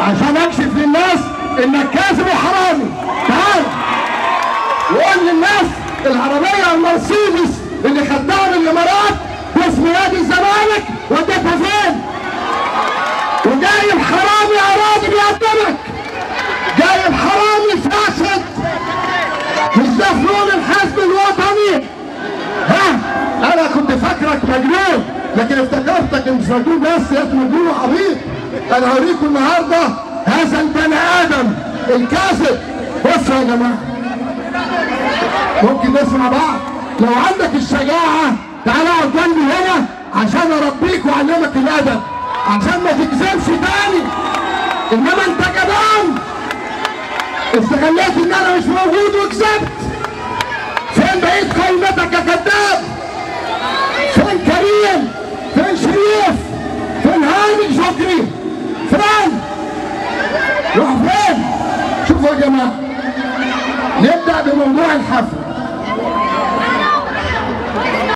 عشان اكشف للناس انك كاذب وحرامي تعال وقول للناس العربيه المرسيدس اللي خدتها من الامارات باسم نادي الزمالك وديتها فين؟ وجايب حرامي اراضي بيقدمك جايب حرامي فاسد مش ده فلول الحزب الوطني ها انا كنت فاكرك مجنون لكن افتكرتك انت مش مجنون بس يا مجنون وعبيط انا هوريكم النهارده هذا البني ادم الكاذب بصوا يا جماعه ممكن نسمع بعض لو عندك الشجاعه تعالى اقعد جنبي هنا عشان اربيك واعلمك الادب عشان ما تكذبش تاني انما انت جبان استغليت ان انا مش موجود وكسبت فين بقيت قيمتك يا كذاب فين كريم فين شريف فين هاني شكري فين روح فين شوفوا يا جماعه نبدا بموضوع الحفل